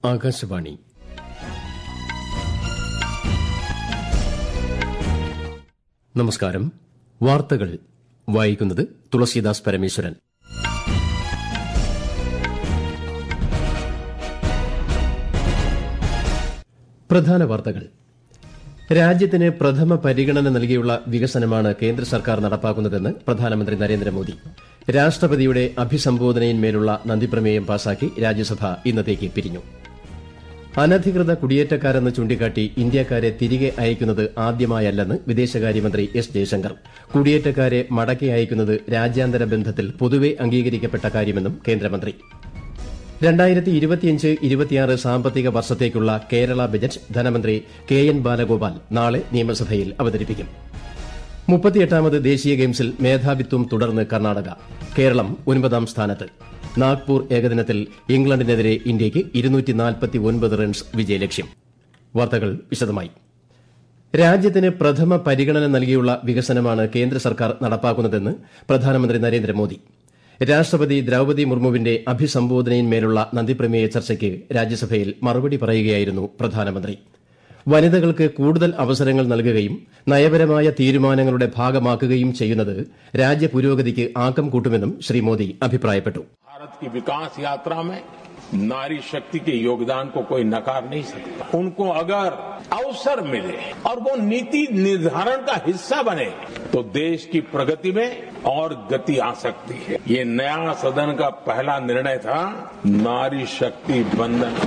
ആകാശവാണി നമസ്കാരം വാർത്തകൾ വായിക്കുന്നത് തുളസീദാസ് പരമേശ്വരൻ പ്രധാന വാർത്തകൾ രാജ്യത്തിന് പ്രഥമ പരിഗണന നൽകിയുള്ള വികസനമാണ് കേന്ദ്ര സർക്കാർ നടപ്പാക്കുന്നതെന്ന് പ്രധാനമന്ത്രി നരേന്ദ്രമോദി രാഷ്ട്രപതിയുടെ അഭിസംബോധനയിന്മേലുള്ള നന്ദിപ്രമേയം പാസാക്കി രാജ്യസഭ ഇന്നത്തേക്ക് പിരിഞ്ഞു അനധികൃത കുടിയേറ്റക്കാരെന്ന് ചൂണ്ടിക്കാട്ടി ഇന്ത്യക്കാരെ തിരികെ അയക്കുന്നത് ആദ്യമായല്ലെന്ന് വിദേശകാര്യമന്ത്രി എസ് ജയശങ്കർ കുടിയേറ്റക്കാരെ മടക്കി അയക്കുന്നത് രാജ്യാന്തര ബന്ധത്തിൽ പൊതുവെ അംഗീകരിക്കപ്പെട്ട കാര്യമെന്നും കേന്ദ്രമന്ത്രി രണ്ടായിരത്തി ഇരുപത്തിയഞ്ച് ഇരുപത്തിയാറ് സാമ്പത്തിക വർഷത്തേക്കുള്ള കേരള ബജറ്റ് ധനമന്ത്രി കെ എൻ ബാലഗോപാൽ നാളെ നിയമസഭയിൽ അവതരിപ്പിക്കും മുപ്പത്തിയെട്ടാമത് ദേശീയ ഗെയിംസിൽ മേധാവിത്വം തുടർന്ന് കർണാടക കേരളം ഒൻപതാം സ്ഥാനത്ത് നാഗ്പൂർ ഏകദിനത്തിൽ ഇംഗ്ലണ്ടിനെതിരെ ഇന്ത്യയ്ക്ക് റൺസ് വിജയലക്ഷ്യം വാർത്തകൾ വിശദമായി രാജ്യത്തിന് പ്രഥമ പരിഗണന നൽകിയുള്ള വികസനമാണ് കേന്ദ്ര സർക്കാർ നടപ്പാക്കുന്നതെന്ന് പ്രധാനമന്ത്രി നരേന്ദ്രമോദി രാഷ്ട്രപതി ദ്രൌപതി മുർമുവിന്റെ അഭിസംബോധനയിന്മേലുള്ള നന്ദിപ്രമേയ ചർച്ചയ്ക്ക് രാജ്യസഭയിൽ മറുപടി പറയുകയായിരുന്നു പ്രധാനമന്ത്രി വനിതകൾക്ക് കൂടുതൽ അവസരങ്ങൾ നൽകുകയും നയപരമായ തീരുമാനങ്ങളുടെ ഭാഗമാക്കുകയും ചെയ്യുന്നത് രാജ്യപുരോഗതിക്ക് ആക്കം കൂട്ടുമെന്നും ശ്രീ മോദി അഭിപ്രായപ്പെട്ടു भारत की विकास यात्रा में नारी शक्ति के योगदान को कोई नकार नहीं सकता उनको अगर अवसर मिले और वो नीति निर्धारण का हिस्सा बने तो देश की प्रगति में और गति आ सकती है ये नया सदन का पहला निर्णय था नारी शक्ति बंधन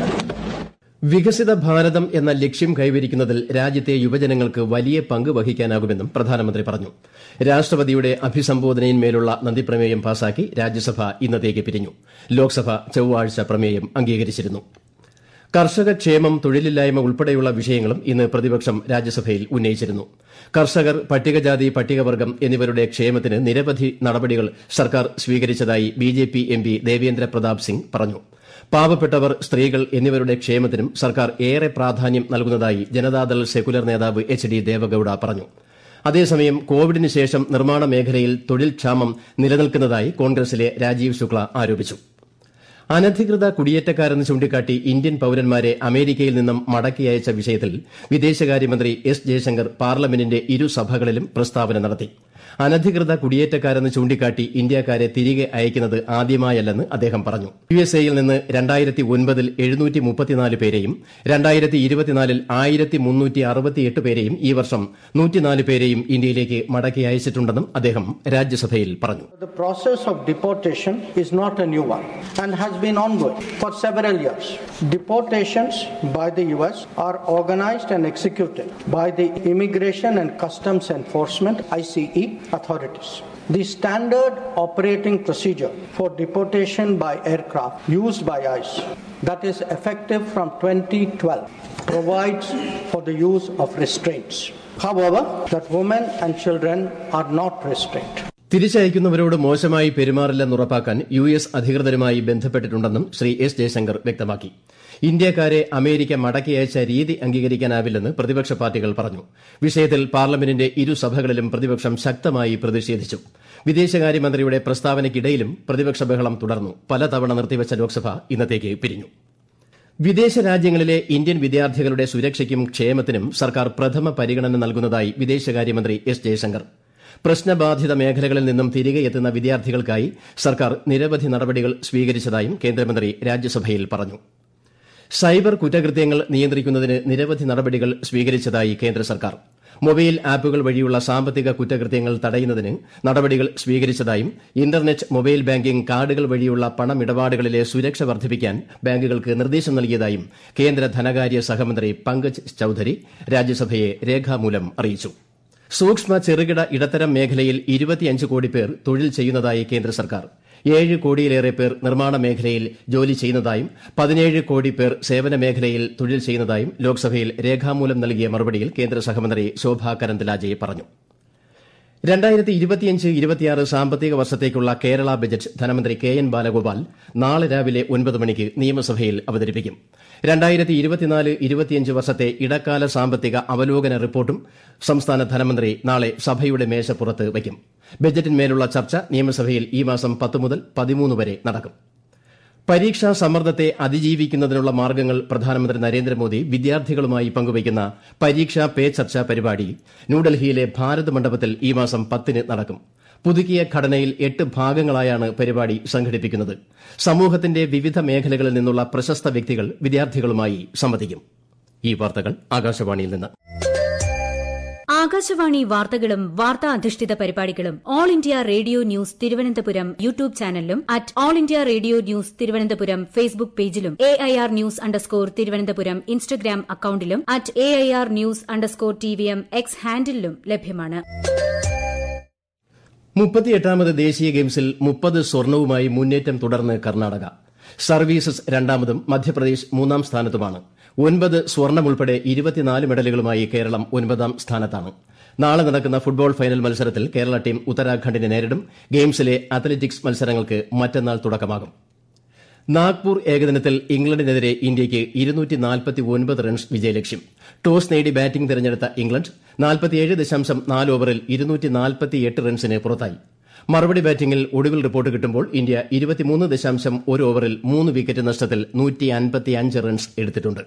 വികസിത ഭാരതം എന്ന ലക്ഷ്യം കൈവരിക്കുന്നതിൽ രാജ്യത്തെ യുവജനങ്ങൾക്ക് വലിയ പങ്ക് വഹിക്കാനാകുമെന്നും പ്രധാനമന്ത്രി പറഞ്ഞു രാഷ്ട്രപതിയുടെ അഭിസംബോധനയിന്മേലുള്ള നന്ദിപ്രമേയം പാസാക്കി രാജ്യസഭ ഇന്നത്തേക്ക് പിരിഞ്ഞു ലോക്സഭ ചൊവ്വാഴ്ച പ്രമേയം അംഗീകരിച്ചിരുന്നു കർഷക ക്ഷേമം തൊഴിലില്ലായ്മ ഉൾപ്പെടെയുള്ള വിഷയങ്ങളും ഇന്ന് പ്രതിപക്ഷം രാജ്യസഭയിൽ ഉന്നയിച്ചിരുന്നു കർഷകർ പട്ടികജാതി പട്ടികവർഗം എന്നിവരുടെ ക്ഷേമത്തിന് നിരവധി നടപടികൾ സർക്കാർ സ്വീകരിച്ചതായി ബിജെപി എംപി ദേവേന്ദ്ര പ്രതാപ് സിംഗ് പറഞ്ഞു പാവപ്പെട്ടവർ സ്ത്രീകൾ എന്നിവരുടെ ക്ഷേമത്തിനും സർക്കാർ ഏറെ പ്രാധാന്യം നൽകുന്നതായി ജനതാദൾ സെക്കുലർ നേതാവ് എച്ച് ഡി ദേവഗൌഡ പറഞ്ഞു അതേസമയം കോവിഡിന് ശേഷം നിർമ്മാണ മേഖലയിൽ തൊഴിൽ ക്ഷാമം നിലനിൽക്കുന്നതായി കോൺഗ്രസിലെ രാജീവ് ശുക്ല ആരോപിച്ചു അനധികൃത കുടിയേറ്റക്കാരെന്ന് ചൂണ്ടിക്കാട്ടി ഇന്ത്യൻ പൌരന്മാരെ അമേരിക്കയിൽ നിന്നും മടക്കി അയച്ച വിഷയത്തിൽ വിദേശകാര്യമന്ത്രി എസ് ജയശങ്കർ പാർലമെന്റിന്റെ ഇരുസഭകളിലും പ്രസ്താവന നടത്തി അനധികൃത കുടിയേറ്റക്കാരെന്ന് ചൂണ്ടിക്കാട്ടി ഇന്ത്യക്കാരെ തിരികെ അയക്കുന്നത് ആദ്യമായല്ലെന്ന് അദ്ദേഹം പറഞ്ഞു യു എസ് എയിൽ നിന്ന് രണ്ടായിരത്തി ഒൻപതിൽ എഴുന്നൂറ്റി മുപ്പത്തിനാല് പേരെയും രണ്ടായിരത്തി ഇരുപത്തിനാലിൽ ആയിരത്തി മുന്നൂറ്റി അറുപത്തിയെട്ട് പേരെയും ഈ വർഷം നൂറ്റിനാല് പേരെയും ഇന്ത്യയിലേക്ക് മടക്കി അയച്ചിട്ടുണ്ടെന്നും അദ്ദേഹം രാജ്യസഭയിൽ പറഞ്ഞു The process of deportation is not a new one and has been ongoing for several years. Deportations by the US are organized and executed by the Immigration and Customs Enforcement ICE authorities. The standard operating procedure for deportation by aircraft used by ICE that is effective from 2012 provides for the use of restraints. However, that women and children are not restrained. തിരിച്ചയക്കുന്നവരോട് മോശമായി പെരുമാറില്ലെന്ന് ഉറപ്പാക്കാൻ U S അധികൃതരുമായി ബന്ധപ്പെട്ടിട്ടുണ്ടെന്നും Shri S Jaishankar വ്യക്തമാക്കി ഇന്ത്യക്കാരെ America മടക്കി അയച്ച രീതി അംഗീകരിക്കാനാവില്ലെന്ന് പ്രതിപക്ഷ പാർട്ടികൾ പറഞ്ഞു വിഷയത്തിൽ പാർലമെന്റിന്റെ ഇരുസഭകളിലും പ്രതിപക്ഷം ശക്തമായി പ്രതിഷേധിച്ചു വിദേശകാര്യമന്ത്രിയുടെ പ്രസ്താവനയ്ക്കിടയിലും പ്രതിപക്ഷ ബഹളം തുടർന്നു പലതവണ നിർത്തിവച്ച ലോക്സഭ ഇന്നത്തേക്ക് പിരിഞ്ഞു വിദേശ രാജ്യങ്ങളിലെ ഇന്ത്യൻ വിദ്യാർത്ഥികളുടെ സുരക്ഷയ്ക്കും ക്ഷേമത്തിനും സർക്കാർ പ്രഥമ പരിഗണന നൽകുന്നതായി വിദേശകാര്യമന്ത്രി എസ് ജയശങ്കർ പ്രശ്നബാധിത മേഖലകളിൽ നിന്നും തിരികെ എത്തുന്ന വിദ്യാർത്ഥികൾക്കായി സർക്കാർ നിരവധി നടപടികൾ സ്വീകരിച്ചതായും കേന്ദ്രമന്ത്രി രാജ്യസഭയിൽ പറഞ്ഞു സൈബർ കുറ്റകൃത്യങ്ങൾ നിയന്ത്രിക്കുന്നതിന് നിരവധി നടപടികൾ സ്വീകരിച്ചതായി കേന്ദ്ര സർക്കാർ മൊബൈൽ ആപ്പുകൾ വഴിയുള്ള സാമ്പത്തിക കുറ്റകൃത്യങ്ങൾ തടയുന്നതിന് നടപടികൾ സ്വീകരിച്ചതായും ഇന്റർനെറ്റ് മൊബൈൽ ബാങ്കിംഗ് കാർഡുകൾ വഴിയുള്ള പണമിടപാടുകളിലെ സുരക്ഷ വർദ്ധിപ്പിക്കാൻ ബാങ്കുകൾക്ക് നിർദ്ദേശം നൽകിയതായും കേന്ദ്ര ധനകാര്യ സഹമന്ത്രി പങ്കജ് ചൌധരി രാജ്യസഭയെ രേഖാമൂലം അറിയിച്ചു സൂക്ഷ്മ ചെറുകിട ഇടത്തരം മേഖലയിൽ ഇരുപത്തിയഞ്ച് കോടി പേർ തൊഴിൽ ചെയ്യുന്നതായി കേന്ദ്ര സർക്കാർ ഏഴ് കോടിയിലേറെ പേർ നിർമ്മാണ മേഖലയിൽ ജോലി ചെയ്യുന്നതായും പതിനേഴ് കോടി പേർ സേവന മേഖലയിൽ തൊഴിൽ ചെയ്യുന്നതായും ലോക്സഭയിൽ രേഖാമൂലം നൽകിയ മറുപടിയിൽ കേന്ദ്ര സഹമന്ത്രി ശോഭ കരന്ദലാജെ പറഞ്ഞു രണ്ടായിരത്തി ഇരുപത്തിയഞ്ച് ഇരുപത്തിയാറ് സാമ്പത്തിക വർഷത്തേക്കുള്ള കേരള ബജറ്റ് ധനമന്ത്രി കെ എൻ ബാലഗോപാൽ നാളെ രാവിലെ ഒൻപത് മണിക്ക് നിയമസഭയിൽ അവതരിപ്പിക്കും രണ്ടായിരത്തി ഇരുപത്തിനാല് ഇരുപത്തിയഞ്ച് വർഷത്തെ ഇടക്കാല സാമ്പത്തിക അവലോകന റിപ്പോർട്ടും സംസ്ഥാന ധനമന്ത്രി നാളെ സഭയുടെ മേശപ്പുറത്ത് വയ്ക്കും ബജറ്റിന്മേലുള്ള ചർച്ച നിയമസഭയിൽ ഈ മാസം പത്ത് മുതൽ പതിമൂന്ന് വരെ നടക്കും പരീക്ഷാ സമ്മർദ്ദത്തെ അതിജീവിക്കുന്നതിനുള്ള മാർഗ്ഗങ്ങൾ പ്രധാനമന്ത്രി നരേന്ദ്രമോദി വിദ്യാർത്ഥികളുമായി പങ്കുവയ്ക്കുന്ന പരീക്ഷാ പേ ചർച്ച പരിപാടി ന്യൂഡൽഹിയിലെ ഭാരത് മണ്ഡപത്തിൽ ഈ മാസം പത്തിന് നടക്കും പുതുക്കിയ ഘടനയിൽ എട്ട് ഭാഗങ്ങളായാണ് പരിപാടി സംഘടിപ്പിക്കുന്നത് സമൂഹത്തിന്റെ വിവിധ മേഖലകളിൽ നിന്നുള്ള പ്രശസ്ത വ്യക്തികൾ വിദ്യാർത്ഥികളുമായി സംവദിക്കും ഈ വാർത്തകൾ ആകാശവാണിയിൽ നിന്ന് ആകാശവാണി വാർത്തകളും വാർത്താ അധിഷ്ഠിത പരിപാടികളും all India radio news Thiruvananthapuram YouTube ചാനലിലും at all India radio news Thiruvananthapuram Facebook പേജിലും A I R news underscore Thiruvananthapuram Instagram അക്കൌണ്ടിലും at A I R news underscore T V M X ഹാൻഡിലും ലഭ്യമാണ് മുപ്പത്തിയെട്ടാമത് ദേശീയ ഗെയിംസിൽ മുപ്പത് സ്വർണവുമായി മുന്നേറ്റം തുടർന്ന് കർണാടക സർവീസസ് രണ്ടാമതും മധ്യപ്രദേശ് മൂന്നാം സ്ഥാനത്തുമാണ് ഒൻപത് സ്വർണം ഉൾപ്പെടെ ഇരുപത്തിനാല് മെഡലുകളുമായി കേരളം ഒൻപതാം സ്ഥാനത്താണ് നാളെ നടക്കുന്ന ഫുട്ബോൾ ഫൈനൽ മത്സരത്തിൽ കേരള ടീം ഉത്തരാഖണ്ഡിനെ നേരിടും ഗെയിംസിലെ അത്ലറ്റിക്സ് മത്സരങ്ങൾക്ക് മറ്റന്നാൾ തുടക്കമാകും നാഗ്പൂർ ഏകദിനത്തിൽ ഇംഗ്ലണ്ടിനെതിരെ ഇന്ത്യയ്ക്ക് റൺസ് വിജയലക്ഷ്യം ടോസ് നേടി ബാറ്റിംഗ് തിരഞ്ഞെടുത്ത ഇംഗ്ലണ്ട് ഓവറിൽ റൺസിന് പുറത്തായി മറുപടി ബാറ്റിംഗിൽ ഒടുവിൽ റിപ്പോർട്ട് കിട്ടുമ്പോൾ ഇന്ത്യ ഓവറിൽ മൂന്ന് വിക്കറ്റ് നഷ്ടത്തിൽ റൺസ് എടുത്തിട്ടുണ്ട്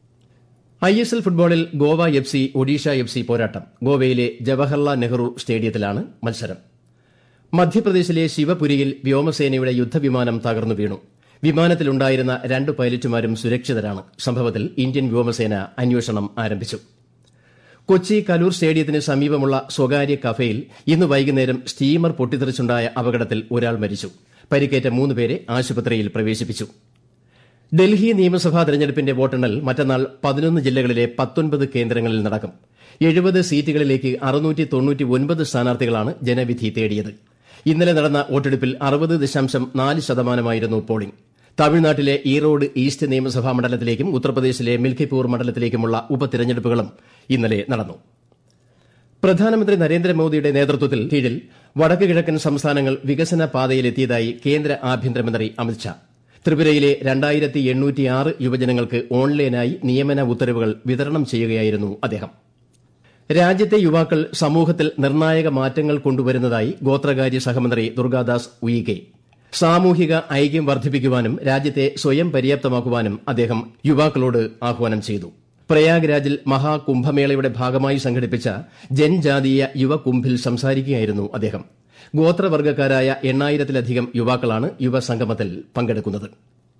ഐ എസ് എൽ ഫുട്ബോളിൽ Goa F C Odisha F C പോരാട്ടം ഗോവയിലെ ജവഹർലാൽ നെഹ്റു സ്റ്റേഡിയത്തിലാണ് മത്സരം മധ്യപ്രദേശിലെ ശിവപുരിയിൽ വ്യോമസേനയുടെ യുദ്ധവിമാനം തകർന്നു വീണു വിമാനത്തിലുണ്ടായിരുന്ന രണ്ട് പൈലറ്റുമാരും സുരക്ഷിതരാണ് സംഭവത്തിൽ ഇന്ത്യൻ വ്യോമസേന അന്വേഷണം ആരംഭിച്ചു കൊച്ചി കലൂർ സ്റ്റേഡിയത്തിന് സമീപമുള്ള സ്വകാര്യ കഫേയിൽ ഇന്ന് വൈകുന്നേരം സ്റ്റീമർ പൊട്ടിത്തെറിച്ചുണ്ടായ അപകടത്തിൽ ഒരാൾ മരിച്ചു പരിക്കേറ്റ മൂന്ന് പേരെ ആശുപത്രിയിൽ പ്രവേശിപ്പിച്ചു ഡൽഹി നിയമസഭാ തെരഞ്ഞെടുപ്പിന്റെ വോട്ടെണ്ണൽ മറ്റന്നാൾ പതിനൊന്ന് ജില്ലകളിലെ പത്തൊൻപത് കേന്ദ്രങ്ങളിൽ നടക്കും എഴുപത് സീറ്റുകളിലേക്ക് സ്ഥാനാർത്ഥികളാണ് ജനവിധി തേടിയത് ഇന്നലെ നടന്ന വോട്ടെടുപ്പിൽ അറുപത് ദശാംശം നാല് ശതമാനമായിരുന്നു പോളിംഗ് തമിഴ്നാട്ടിലെ ഈറോഡ് ഈസ്റ്റ് നിയമസഭാ മണ്ഡലത്തിലേക്കും ഉത്തർപ്രദേശിലെ മിൽക്കിപൂർ മണ്ഡലത്തിലേക്കുമുള്ള ഉപതെരഞ്ഞെടുപ്പുകളും ഇന്നലെ നടന്നു പ്രധാനമന്ത്രി നരേന്ദ്രമോദിയുടെ നേതൃത്വത്തിൽ കീഴിൽ വടക്ക് കിഴക്കൻ സംസ്ഥാനങ്ങൾ വികസന പാതയിലെത്തിയതായി കേന്ദ്ര ആഭ്യന്തരമന്ത്രി അമിത്ഷാ ത്രിപുരയിലെ രണ്ടായിരത്തി എണ്ണൂറ്റിയാറ് യുവജനങ്ങൾക്ക് ഓൺലൈനായി നിയമന ഉത്തരവുകൾ വിതരണം ചെയ്യുകയായിരുന്നു അദ്ദേഹം രാജ്യത്തെ യുവാക്കൾ സമൂഹത്തിൽ നിർണായക മാറ്റങ്ങൾ കൊണ്ടുവരുന്നതായി ഗോത്രകാര്യ സഹമന്ത്രി ദുർഗാദാസ് ഉയികെ സാമൂഹിക ഐക്യം വർദ്ധിപ്പിക്കുവാനും രാജ്യത്തെ സ്വയം പര്യാപ്തമാക്കുവാനും അദ്ദേഹം യുവാക്കളോട് ആഹ്വാനം ചെയ്തു പ്രയാഗ്രാജിൽ മഹാകുംഭമേളയുടെ ഭാഗമായി സംഘടിപ്പിച്ച ജൻജാതീയ യുവകുംഭിൽ സംസാരിക്കുകയായിരുന്നു അദ്ദേഹം ഗോത്രവർഗ്ഗക്കാരായ എണ്ണായിരത്തിലധികം യുവാക്കളാണ് യുവസംഗമത്തിൽ പങ്കെടുക്കുന്നത്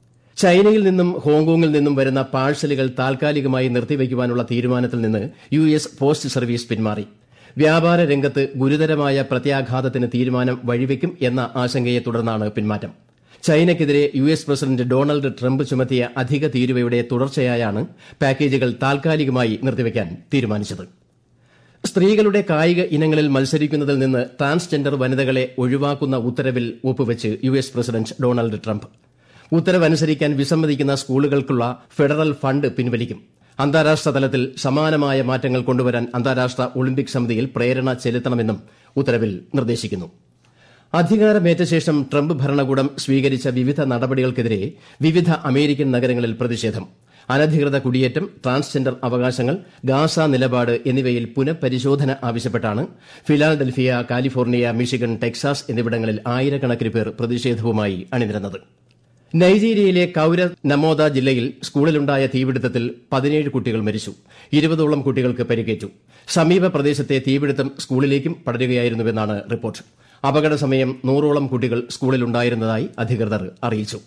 ചൈനയിൽ നിന്നും ഹോങ്കോങ്ങിൽ നിന്നും വരുന്ന പാഴ്സലുകൾ താൽക്കാലികമായി നിർത്തിവയ്ക്കുവാനുള്ള തീരുമാനത്തിൽ നിന്ന് യു എസ് പോസ്റ്റ് സർവീസ് പിന്മാറി വ്യാപാര രംഗത്ത് ഗുരുതരമായ പ്രത്യാഘാതത്തിന് തീരുമാനം വഴിവെക്കും എന്ന ആശങ്കയെ തുടർന്നാണ് പിന്മാറ്റം ചൈനയ്ക്കെതിരെ U S president Donald Trump ചുമത്തിയ അധിക തീരുവയുടെ തുടർച്ചയായാണ് പാക്കേജുകൾ താൽക്കാലികമായി നിർത്തിവയ്ക്കാൻ തീരുമാനിച്ചത് സ്ത്രീകളുടെ കായിക ഇനങ്ങളിൽ മത്സരിക്കുന്നതിൽ നിന്ന് ട്രാൻസ്ജെൻഡർ വനിതകളെ ഒഴിവാക്കുന്ന ഉത്തരവിൽ ഒപ്പുവെച്ച് U S president Donald Trump ഉത്തരവനുസരിക്കാൻ വിസമ്മതിക്കുന്ന സ്കൂളുകൾക്കുള്ള ഫെഡറൽ ഫണ്ട് പിൻവലിക്കും അന്താരാഷ്ട്ര തലത്തിൽ സമാനമായ മാറ്റങ്ങൾ കൊണ്ടുവരാൻ അന്താരാഷ്ട്ര ഒളിമ്പിക് സമിതിയിൽ പ്രേരണ ചെലുത്തണമെന്നും ഉത്തരവിൽ നിർദ്ദേശിക്കുന്നു അധികാരമേറ്റ ശേഷം ട്രംപ് ഭരണകൂടം സ്വീകരിച്ച വിവിധ നടപടികൾക്കെതിരെ വിവിധ അമേരിക്കൻ നഗരങ്ങളിൽ പ്രതിഷേധം അനധികൃത കുടിയേറ്റം ട്രാൻസ്ജെൻഡർ അവകാശങ്ങൾ ഗാസ നിലപാട് എന്നിവയിൽ പുനഃപരിശോധന ആവശ്യപ്പെട്ടാണ് ഫിലാഡൽഫിയ കാലിഫോർണിയ മിഷിഗൺ ടെക്സാസ് എന്നിവിടങ്ങളിൽ ആയിരക്കണക്കിന് പേർ പ്രതിഷേധവുമായി അണിനിരന്നത് നൈജീരിയയിലെ കൌര നമോദ ജില്ലയിൽ സ്കൂളിലുണ്ടായ തീപിടുത്തത്തിൽ പതിനേഴ് കുട്ടികൾ മരിച്ചു ഇരുപതോളം കുട്ടികൾക്ക് പരിക്കേറ്റു സമീപ പ്രദേശത്തെ തീപിടുത്തം സ്കൂളിലേക്കും പടരുകയായിരുന്നുവെന്നാണ് റിപ്പോർട്ട് അപകട സമയം നൂറോളം കുട്ടികൾ സ്കൂളിലുണ്ടായിരുന്നതായി അധികൃതർ അറിയിച്ചു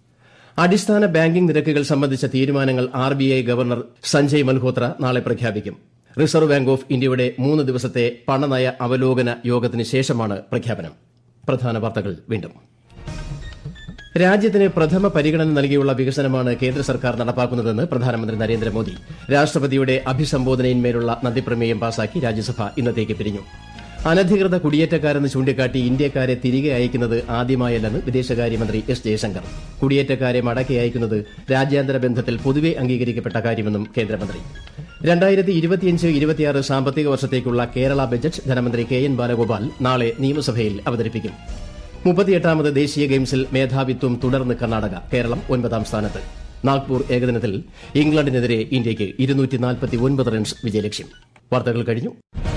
അടിസ്ഥാന ബാങ്കിംഗ് നിരക്കുകൾ സംബന്ധിച്ച തീരുമാനങ്ങൾ R B I governor Sanjay Malhotra നാളെ പ്രഖ്യാപിക്കും റിസർവ് ബാങ്ക് ഓഫ് ഇന്ത്യയുടെ മൂന്ന് ദിവസത്തെ പണനയ അവലോകന യോഗത്തിന് ശേഷമാണ് പ്രഖ്യാപനം പ്രധാന വാർത്തകൾ വീണ്ടും രാജ്യത്തിന് പ്രഥമ പരിഗണന നൽകിയുള്ള വികസനമാണ് കേന്ദ്ര സർക്കാർ നടപ്പാക്കുന്നതെന്ന് പ്രധാനമന്ത്രി നരേന്ദ്രമോദി രാഷ്ട്രപതിയുടെ അഭിസംബോധനയിന്മേലുള്ള നന്ദിപ്രമേയം പാസാക്കി രാജ്യസഭ ഇന്നത്തേക്ക് പിരിഞ്ഞു അനധികൃത കുടിയേറ്റക്കാരെന്ന് ചൂണ്ടിക്കാട്ടി ഇന്ത്യക്കാരെ തിരികെ അയക്കുന്നത് ആദ്യമായല്ലെന്ന് വിദേശകാര്യമന്ത്രി എസ് ജയശങ്കർ കുടിയേറ്റക്കാരെ മടക്കി അയക്കുന്നത് രാജ്യാന്തര ബന്ധത്തിൽ പൊതുവെ അംഗീകരിക്കപ്പെട്ട കാര്യമെന്നും കേന്ദ്രമന്ത്രി രണ്ടായിരത്തി ഇരുപത്തിയഞ്ച് ഇരുപത്തിയാറ് സാമ്പത്തിക വർഷത്തേക്കുള്ള കേരള ബജറ്റ് ധനമന്ത്രി കെ എൻ ബാലഗോപാൽ നാളെ നിയമസഭയിൽ അവതരിപ്പിക്കും മുപ്പത്തിയെട്ടാമത് ദേശീയ ഗെയിംസിൽ മേധാവിത്വം തുടർന്ന് കർണാടക കേരളം ഒൻപതാം സ്ഥാനത്ത് നാഗ്പൂർ ഏകദിനത്തിൽ ഇംഗ്ലണ്ടിനെതിരെ ഇന്ത്യയ്ക്ക് റൺസ് വിജയലക്ഷ്യം വാർത്തകൾ കഴിഞ്ഞു